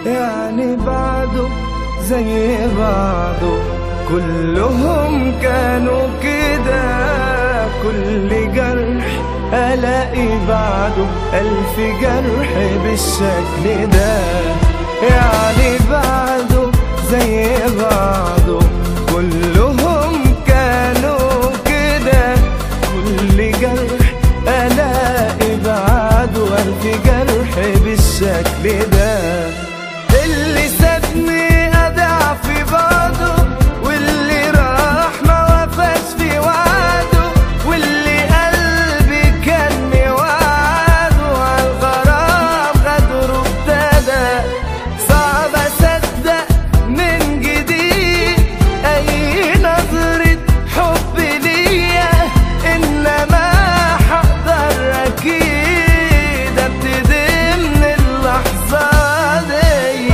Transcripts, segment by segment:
يعني بعده زي بعضه كلهم كانوا كده كل جرح ألاقي بعده ألف جرح بالشكل ده يعني بعده زي بعضه كلهم كانوا كده كل جرح ألاقي بعده ألف جرح بالشكل ده اللي سابني أدع في بعضه واللي راح ما وفاش في وعده واللي قلبي كان موعده عالغرام غدره ابتدى صعب أصدق من جديد أي نظرة حب ليا إنما حقدر أكيد أبتدي من اللحظة دي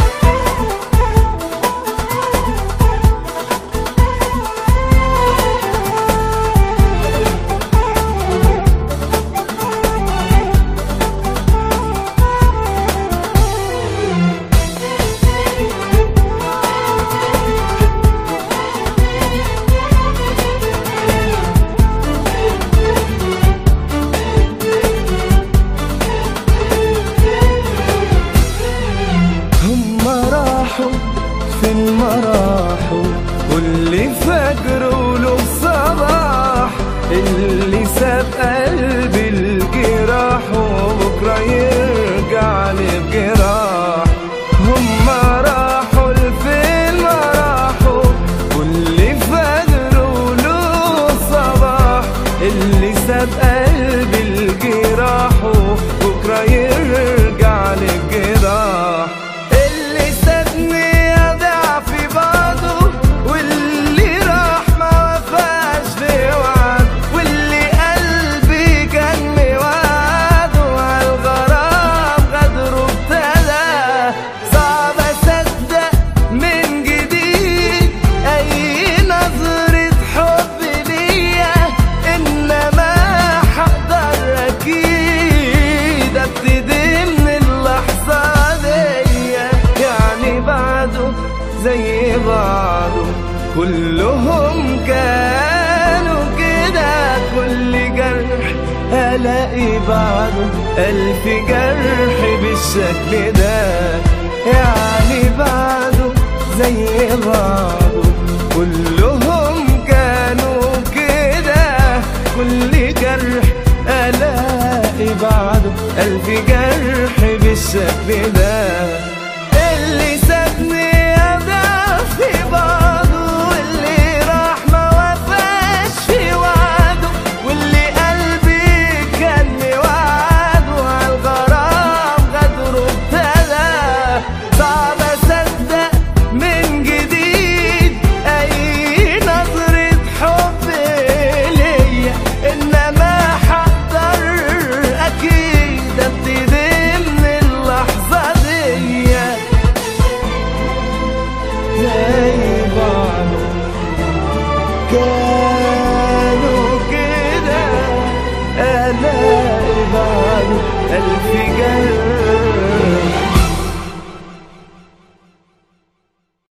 هم راحوا فين ما راحوا واللي فجر وله صباح اللي ساب قلبي الجراح وبكرة يرجع للجراح هم راحوا لفين ما راحوا واللي فجر وله صباح اللي ساب قلبي الجراح وبكرة يرجع للجراح اللي سابني أضيع في بعضه واللي راح ما وفاش في وعد واللي قلبي كان موعده عالغرام غدره ابتدى صعب أصدق من جديد أي نظرة حب ليا إنما حقدر أكيد أبتدي من اللحظة دي يعني بعده زي بعضه كلهم كانوا كده كل جرح ألاقي بعده ألف جرح بالشكل ده يعني بعده زي بعضه كلهم كانوا كده كل جرح ألاقي بعده ألف جرح بالشكل ده اللي سابني أضع في بعضه واللي راح ما وفاش في وعده واللي قلبي كان موعده عالغرام غدره ابتدى صعب أصدق من جديد أي نظرة حب ليا إنما حقدر أكيد أبتدي من اللحظة دي زي بعضه كانوا كده ألاقي بعضه ألف جنة